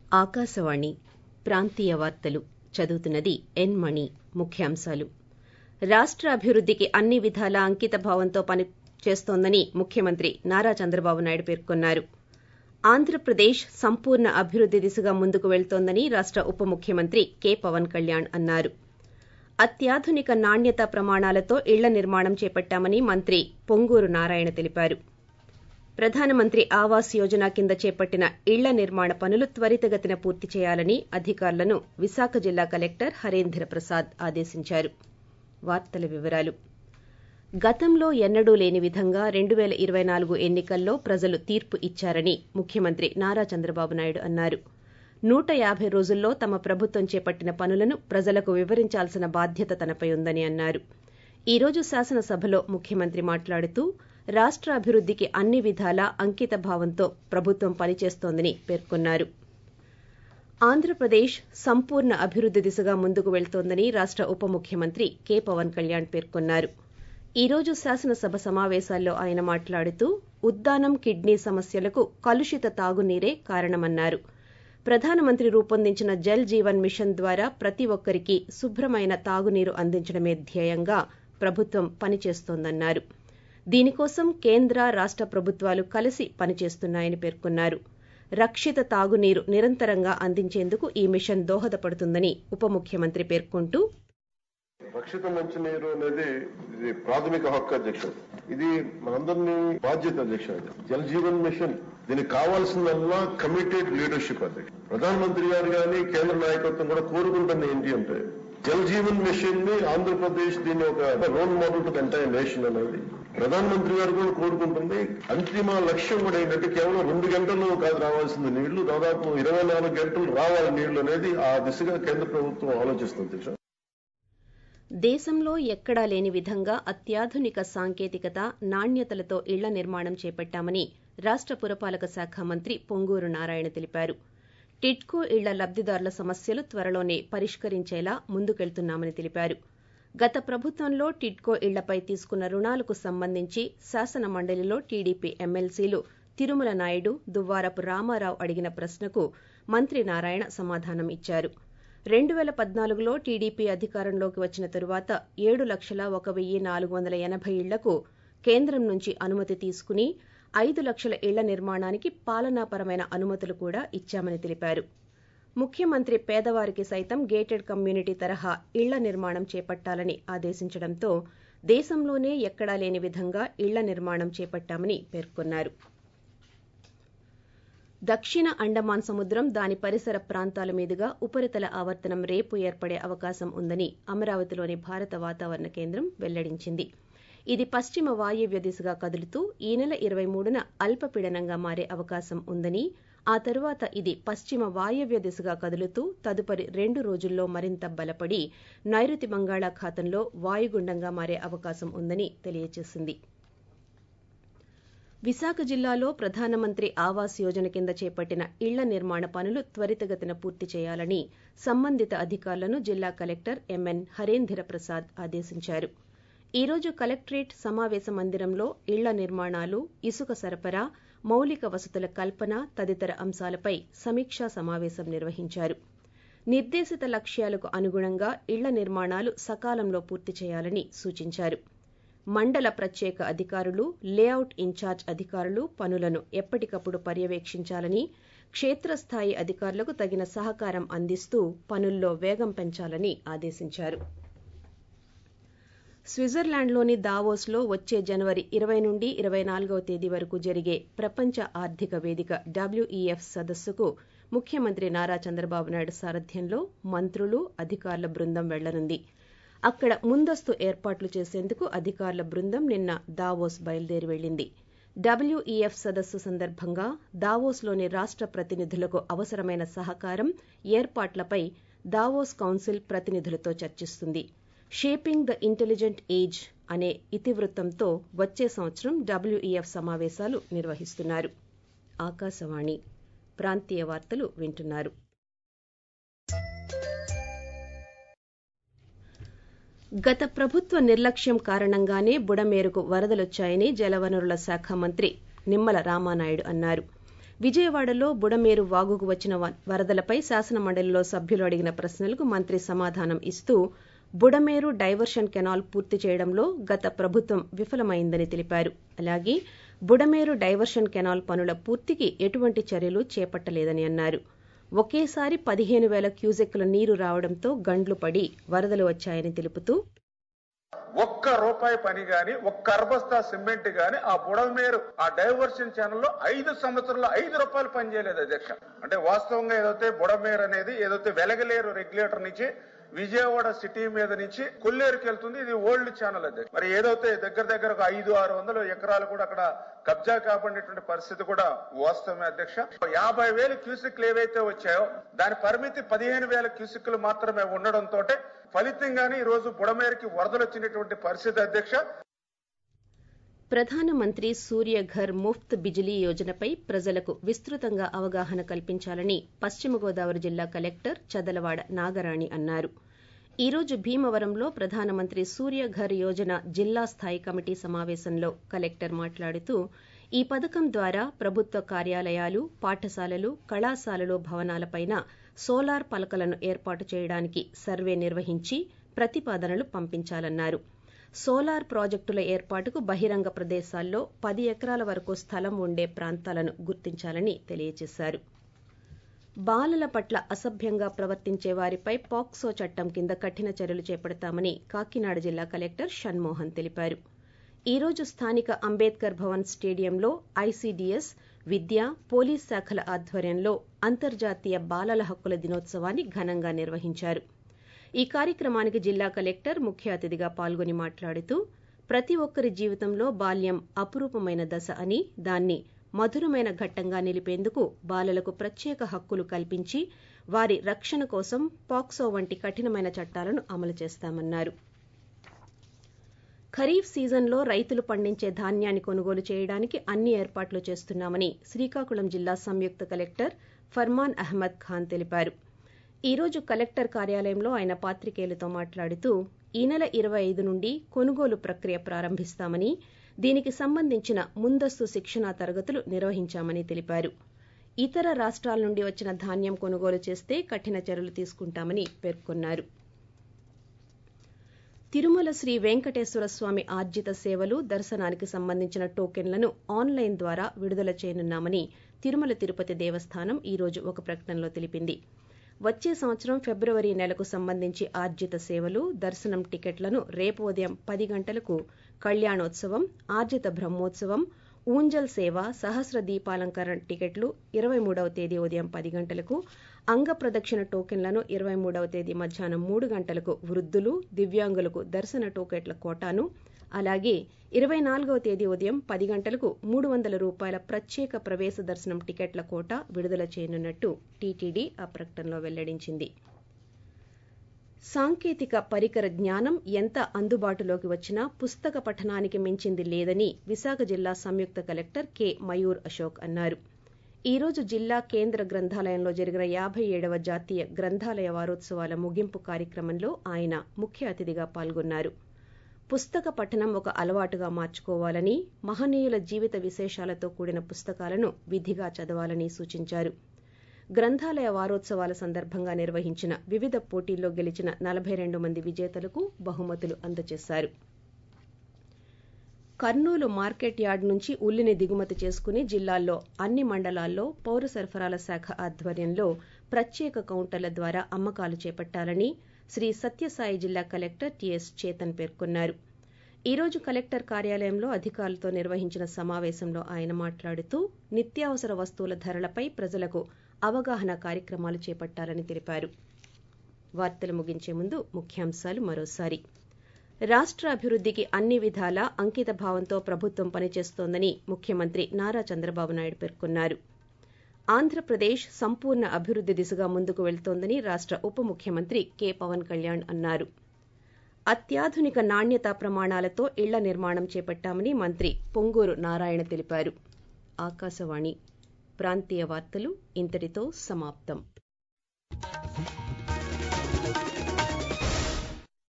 ఆకాశవాణి ప్రాంతీయ వార్తలు చదువుతున్నది ఎన్ మణి ముఖ్యాంశాలు రాష్ట అభివృద్దికి అన్ని విధాలా అంకిత భావంతో పనిచేస్తోందని ముఖ్యమంత్రి నారా చంద్రబాబు నాయుడు పేర్కొన్నారు ఆంధ్రప్రదేశ్ సంపూర్ణ అభివృద్ది దిశగా ముందుకు వెళ్తోందని రాష్ట ఉప ముఖ్యమంత్రి కె పవన్ కళ్యాణ్ అన్నారు అత్యాధునిక నాణ్యతా ప్రమాణాలతో ఇళ్ల నిర్మాణం చేపట్టామని మంత్రి పొంగూరు నారాయణ తెలిపారు ప్రధానమంత్రి ఆవాస్ యోజన కింద చేపట్టిన ఇళ్ల నిర్మాణ పనులు త్వరితగతిన పూర్తి చేయాలని అధికారులను విశాఖ జిల్లా కలెక్టర్ హరేంద్ర ప్రసాద్ ఆదేశించారు వార్తల వివరాలు గతంలో ఎన్నడూ లేని విధంగా రెండు పేల ఇరవై నాలుగు ఎన్నికల్లో ప్రజలు తీర్పు ఇచ్చారని ముఖ్యమంత్రి నారా చంద్రబాబు నాయుడు అన్నారు నూట యాభై రోజుల్లో తమ ప్రభుత్వం చేపట్టిన పనులను ప్రజలకు వివరించాల్సిన బాధ్యత తనపై ఉందని అన్నారు ఈ రోజు శాసనసభలో ముఖ్యమంత్రి మాట్లాడుతూ రాష్ట అభివృద్దికి అన్ని విధాలా అంకిత భావంతో ప్రభుత్వం పనిచేస్తోందని పేర్కొన్నారు ఆంధ్రప్రదేశ్ సంపూర్ణ అభివృద్ది దిశగా ముందుకు వెళ్తోందని రాష్ట ఉప ముఖ్యమంత్రి కె పవన్ కళ్యాణ్ పేర్కొన్నారు ఈ రోజు శాసనసభ సమావేశాల్లో ఆయన మాట్లాడుతూ ఉద్దానం కిడ్నీ సమస్యలకు కలుషిత తాగునీరే కారణమన్నారు ప్రధానమంత్రి రూపొందించిన జల్ జీవన్ మిషన్ ద్వారా ప్రతి ఒక్కరికి శుభ్రమైన తాగునీరు అందించడమే ధ్యేయంగా ప్రభుత్వం పనిచేస్తోందన్నారు దీనికోసం కేంద్ర రాష్ట ప్రభుత్వాలు కలిసి పనిచేస్తున్నాయని పేర్కొన్నారు రక్షిత తాగునీరు నిరంతరంగా అందించేందుకు ఈ మిషన్ దోహదపడుతుందని ఉప ముఖ్యమంత్రి పేర్కొంటూ రక్షిత మంచినీరు అనేది ఇది ప్రాథమిక హక్కు అధ్యక్ష ఇది మనందరినీ బాధ్యత అధ్యక్ష ఇది జల్ జీవన్ మిషన్ దీనికి కావాల్సిందల్లా కమిటెడ్ లీడర్షిప్ అధ్యక్ష ప్రధానమంత్రి గారు కానీ కేంద్ర నాయకత్వం కూడా కోరుకుంటుంది ఏంటి అంటే జల్ జీవన్ మిషన్ ని ఆంధ్రప్రదేశ్ దీన్ని ఒక role model to entire nation అనేది ప్రధానమంత్రి గారు కూడా కోరుకుంటుంది అంతిమ లక్ష్యం కూడా ఏంటంటే కేవలం రెండు గంటల్లో కాదు రావాల్సింది నీళ్లు దాదాపు ఇరవై నాలుగు గంటలు రావాలి నీళ్లు అనేది ఆ దిశగా కేంద్ర ప్రభుత్వం ఆలోచిస్తుంది అధ్యక్ష దేశంలో ఎక్కడా లేని విధంగా అత్యాధునిక సాంకేతికత నాణ్యతలతో ఇళ్ల నిర్మాణం చేపట్టామని రాష్ట పురపాలక శాఖ మంత్రి పొంగూరు నారాయణ తెలిపారు టిడ్కో ఇళ్ల లబ్దిదారుల సమస్యలు త్వరలోనే పరిష్కరించేలా ముందుకెళ్తున్నామని తెలిపారు గత ప్రభుత్వంలో టిడ్కో ఇళ్లపై తీసుకున్న రుణాలకు సంబంధించి శాసన మండలిలో టీడీపీ ఎమ్మెల్సీలు తిరుమల నాయుడు దువ్వారపు రామారావు అడిగిన ప్రశ్నకు మంత్రి నారాయణ సమాధానం ఇచ్చారు రెండు పేల పద్నాలుగులో టీడీపీ అధికారంలోకి వచ్చిన తరువాత ఏడు లక్షల ఒక వెయ్యి నాలుగు వందల ఎనభై ఇళ్లకు కేంద్రం నుంచి అనుమతి తీసుకుని ఐదు లక్షల ఇళ్ల నిర్మాణానికి పాలనాపరమైన అనుమతులు కూడా ఇచ్చామని తెలిపారు ముఖ్యమంత్రి పేదవారికి సైతం గేటెడ్ కమ్యూనిటీ తరహా ఇళ్ల నిర్మాణం చేపట్టాలని ఆదేశించడంతో దేశంలోనే ఎక్కడా లేని విధంగా ఇళ్ల నిర్మాణం చేపట్టామని పేర్కొన్నారు దక్షిణ అండమాన్ సముద్రం దాని పరిసర ప్రాంతాల మీదుగా ఉపరితల ఆవర్తనం రేపు ఏర్పడే అవకాశం ఉందని అమరావతిలోని భారత వాతావరణ కేంద్రం వెల్లడించింది ఇది పశ్చిమ వాయువ్య దిశగా కదులుతూ ఈ నెల ఇరవై మూడున అల్పపీడనంగా మారే అవకాశం ఉందని ఆ తరువాత ఇది పశ్చిమ వాయవ్య దిశగా కదులుతూ తదుపరి రెండు రోజుల్లో మరింత బలపడి నైరుతి బంగాళాఖాతంలో వాయుగుండంగా మారే అవకాశం ఉందని తెలియజేసింది విశాఖ జిల్లాలో ప్రధానమంత్రి ఆవాస్ యోజన కింద చేపట్టిన ఇళ్ల నిర్మాణ పనులు త్వరితగతిన పూర్తి చేయాలని సంబంధిత అధికారులను జిల్లా కలెక్టర్ ఎంఎన్ హరేంద్ర ప్రసాద్ ఆదేశించారు ఈ రోజు కలెక్టరేట్ సమావేశ మందిరంలో ఇళ్ల నిర్మాణాలు ఇసుక సరఫరా మౌలిక వసతుల కల్పన తదితర అంశాలపై సమీక్షా సమావేశం నిర్వహించారు నిర్దేశిత లక్ష్యాలకు అనుగుణంగా ఇళ్ల నిర్మాణాలు సకాలంలో పూర్తి చేయాలని సూచించారు మండల ప్రత్యేక అధికారులు లేఅవుట్ ఇన్ఛార్జ్ అధికారులు పనులను ఎప్పటికప్పుడు పర్యవేక్షించాలని క్షేత్రస్థాయి అధికారులకు తగిన సహకారం అందిస్తూ పనుల్లో వేగం పెంచాలని ఆదేశించారు స్విట్జర్లాండ్లోని దావోస్లో వచ్చే జనవరి ఇరవై నుండి ఇరవై నాలుగవ తేదీ వరకు జరిగే ప్రపంచ ఆర్థిక వేదిక డబ్ల్యూఈఎఫ్ సదస్సుకు ముఖ్యమంత్రి నారా చంద్రబాబు నాయుడు సారథ్యంలో మంత్రులు అధికారుల బృందం వెళ్లనుంది అక్కడ ముందస్తు ఏర్పాట్లు చేసేందుకు అధికారుల బృందం నిన్న దావోస్ బయలుదేరి వెళ్లింది డబ్ల్యూఈఎఫ్ సదస్సు సందర్భంగా దావోస్లోని రాష్ట ప్రతినిధులకు అవసరమైన సహకారం ఏర్పాట్లపై దావోస్ కౌన్సిల్ ప్రతినిధులతో చర్చిస్తుంది షేపింగ్ ద ఇంటెలిజెంట్ ఏజ్ అనే ఇతివృత్తంతో వచ్చే సంవత్సరం డబ్ల్యూఈఎఫ్ సమావేశాలు నిర్వహిస్తున్నారు ఆకాశవాణి ప్రాంతీయ వార్తలు వింటున్నారు గత ప్రభుత్వ నిర్లక్ష్యం కారణంగానే బుడమేరుకు వరదలొచ్చాయని జలవనరుల శాఖ మంత్రి నిమ్మల రామానాయుడు అన్నారు విజయవాడలో బుడమేరు వాగుకు వచ్చిన వరదలపై శాసనమండలిలో సభ్యులు అడిగిన ప్రశ్నలకు మంత్రి సమాధానం ఇస్తూ బుడమేరు డైవర్షన్ కెనాల్ పూర్తి చేయడంలో గత ప్రభుత్వం విఫలమైందని తెలిపారు అలాగే బుడమేరు డైవర్షన్ కెనాల్ పనుల పూర్తికి ఎటువంటి చర్యలు చేపట్టలేదని అన్నారు ఒకేసారి పదిహేను వేల క్యూసెక్కుల నీరు రావడంతో గండ్లు పడి వరదలు వచ్చాయని తెలుపుతూ ఒక్క రూపాయి పని గాని ఒక్క అర్బస్తా సిమెంట్ గాని ఆ బుడమేరు ఆ డైవర్షన్ ఛానల్ లో ఐదు సంవత్సరాల్లో ఐదు రూపాయలు పని చేయలేదు అధ్యక్ష అంటే వాస్తవంగా ఏదైతే బుడమేరు అనేది ఏదైతే వెలగలేరు రెగ్యులేటర్ నుంచి విజయవాడ సిటీ మీద నుంచి కొల్లేరుకి వెళ్తుంది ఇది ఓల్డ్ ఛానల్ అది మరి ఏదైతే దగ్గర దగ్గర ఒక ఐదు ఆరు వందల ఎకరాలు కూడా అక్కడ కబ్జా కాబడినటువంటి పరిస్థితి కూడా వాస్తవమే అధ్యక్ష యాభై వేల క్యూసిక్లు ఏవైతే వచ్చాయో దాని పరిమితి పదిహేను వేల క్యూసిక్లు మాత్రమే ఉండడంతో ఫలితంగానే ఈ రోజు బుడమేరుకి వరదలు వచ్చినటువంటి పరిస్థితి అధ్యక్ష ప్రధానమంత్రి సూర్య ఘర్ ముఫ్త్ బిజిలీ యోజనపై ప్రజలకు విస్తృతంగా అవగాహన కల్పించాలని పశ్చిమ గోదావరి జిల్లా కలెక్టర్ చదలవాడ నాగరాణి అన్నారు ఈ రోజు భీమవరంలో ప్రధానమంత్రి సూర్య ఘర్ యోజన జిల్లా స్థాయి కమిటీ సమావేశంలో కలెక్టర్ మాట్లాడుతూ ఈ పథకం ద్వారా ప్రభుత్వ కార్యాలయాలు పాఠశాలలు కళాశాలలు భవనాలపైన సోలార్ పలకలను ఏర్పాటు చేయడానికి సర్వే నిర్వహించి ప్రతిపాదనలు పంపించాలన్నారు సోలార్ ప్రాజెక్టుల ఏర్పాటుకు బహిరంగ ప్రదేశాల్లో పది ఎకరాల వరకు స్థలం ఉండే ప్రాంతాలను గుర్తించాలని తెలియజేశారు బాలల పట్ల అసభ్యంగా ప్రవర్తించే వారిపై పాక్సో చట్టం కింద కఠిన చర్యలు చేపడతామని కాకినాడ జిల్లా కలెక్టర్ షణ్మోహన్ తెలిపారు ఈ రోజు స్థానిక అంబేద్కర్ భవన్ స్టేడియంలో ఐసీడీఎస్ విద్య పోలీస్ శాఖల ఆధ్వర్యంలో అంతర్జాతీయ బాలల హక్కుల దినోత్సవాన్ని ఘనంగా నిర్వహించారు ఈ కార్యక్రమానికి జిల్లా కలెక్టర్ ముఖ్య అతిథిగా పాల్గొని మాట్లాడుతూ ప్రతి ఒక్కరి జీవితంలో బాల్యం అపురూపమైన దశ అని దాన్ని మధురమైన ఘట్టంగా నిలిపేందుకు బాలలకు ప్రత్యేక హక్కులు కల్పించి వారి రక్షణ కోసం పాక్సో వంటి కఠినమైన చట్టాలను అమలు చేస్తామన్నారు ఖరీఫ్ సీజన్లో రైతులు పండించే ధాన్యాన్ని కొనుగోలు చేయడానికి అన్ని ఏర్పాట్లు చేస్తున్నామని శ్రీకాకుళం జిల్లా సంయుక్త కలెక్టర్ ఫర్మాన్ అహ్మద్ ఖాన్ తెలిపారు ఈ రోజు కలెక్టర్ కార్యాలయంలో ఆయన పాత్రికేయులతో మాట్లాడుతూ ఈ నెల ఇరవై ఐదు నుండి కొనుగోలు ప్రక్రియ ప్రారంభిస్తామని దీనికి సంబంధించిన ముందస్తు శిక్షణా తరగతులు నిర్వహించామని తెలిపారు ఇతర రాష్ట్రాల నుండి వచ్చిన ధాన్యం కొనుగోలు చేస్తే కఠిన చర్యలు తీసుకుంటామని పేర్కొన్నారు తిరుమల శ్రీ వెంకటేశ్వర స్వామి ఆర్జిత సేవలు దర్శనానికి సంబంధించిన టోకెన్లను ఆన్లైన్ ద్వారా విడుదల చేయనున్నామని తిరుమల తిరుపతి దేవస్థానం ఈ రోజు ఒక ప్రకటనలో తెలిపింది వచ్చే సంవత్సరం ఫిబ్రవరి నెలకు సంబంధించి ఆర్జిత సేవలు దర్శనం టికెట్లను రేపు ఉదయం పది గంటలకు కళ్యాణోత్సవం ఆర్జిత బ్రహ్మోత్సవం ఊంజల్ సేవ సహస్ర దీపాలంకరణ టికెట్లు ఇరవై మూడవ తేదీ ఉదయం పది గంటలకు అంగ ప్రదక్షిణ టోకెన్లను ఇరవై మూడవ తేదీ మధ్యాహ్నం మూడు గంటలకు వృద్ధులు దివ్యాంగులకు దర్శన టోకెట్ల కోటాను అలాగే ఇరవై నాలుగవ తేదీ ఉదయం పది గంటలకు మూడు వందల రూపాయల ప్రత్యేక ప్రవేశ దర్శనం టికెట్ల కోట విడుదల చేయనున్నట్టు టీటీడీ ఆ ప్రకటనలో వెల్లడించింది సాంకేతిక పరికర జ్ఞానం ఎంత అందుబాటులోకి వచ్చినా పుస్తక పఠనానికి మించింది లేదని విశాఖ జిల్లా సంయుక్త కలెక్టర్ కె మయూర్ అశోక్ అన్నారు ఈ రోజు జిల్లా కేంద్ర గ్రంథాలయంలో జరిగిన యాభై ఏడవ జాతీయ గ్రంథాలయ వారోత్సవాల ముగింపు కార్యక్రమంలో ఆయన ముఖ్య అతిథిగా పాల్గొన్నారు పుస్తక పఠనం ఒక అలవాటుగా మార్చుకోవాలని మహనీయుల జీవిత విశేషాలతో కూడిన పుస్తకాలను విధిగా చదవాలని సూచించారు గ్రంథాలయ వారోత్సవాల సందర్భంగా నిర్వహించిన వివిధ పోటీల్లో గెలిచిన నలభై రెండు మంది విజేతలకు బహుమతులు అందజేశారు కర్నూలు మార్కెట్ యార్డ్ నుంచి ఉల్లిని దిగుమతి చేసుకుని జిల్లాల్లో అన్ని మండలాల్లో పౌర సరఫరాల శాఖ ఆధ్వర్యంలో ప్రత్యేక కౌంటర్ల ద్వారా అమ్మకాలు చేపట్టాలని శ్రీ సత్యసాయి జిల్లా కలెక్టర్ టిఎస్ చేతన్ పేర్కొన్నారు ఈ రోజు కలెక్టర్ కార్యాలయంలో అధికారులతో నిర్వహించిన సమావేశంలో ఆయన మాట్లాడుతూ నిత్యావసర వస్తువుల ధరలపై ప్రజలకు అవగాహన కార్యక్రమాలు చేపట్టాలని తెలిపారు వార్తలు ముగించే ముందు ముఖ్యాంశాలు మరోసారి రాష్ట్ర అభివృద్ధికి అన్ని విధాలా అంకిత భావంతో ప్రభుత్వం పనిచేస్తోందని ముఖ్యమంత్రి నారా చంద్రబాబు నాయుడు పేర్కొన్నారు ఆంధ్రప్రదేశ్ సంపూర్ణ అభివృద్ధి దిశగా ముందుకు వెళ్తోందని రాష్ట్ర ఉప ముఖ్యమంత్రి కె పవన్ కళ్యాణ్ అన్నారు అత్యాధునిక నాణ్యతా ప్రమాణాలతో ఇళ్ల నిర్మాణం చేపట్టామని మంత్రి పొంగూరు నారాయణ తెలిపారు ఆకాశవాణి ప్రాంతీయ వార్తలు ఇంతటితో సమాప్తం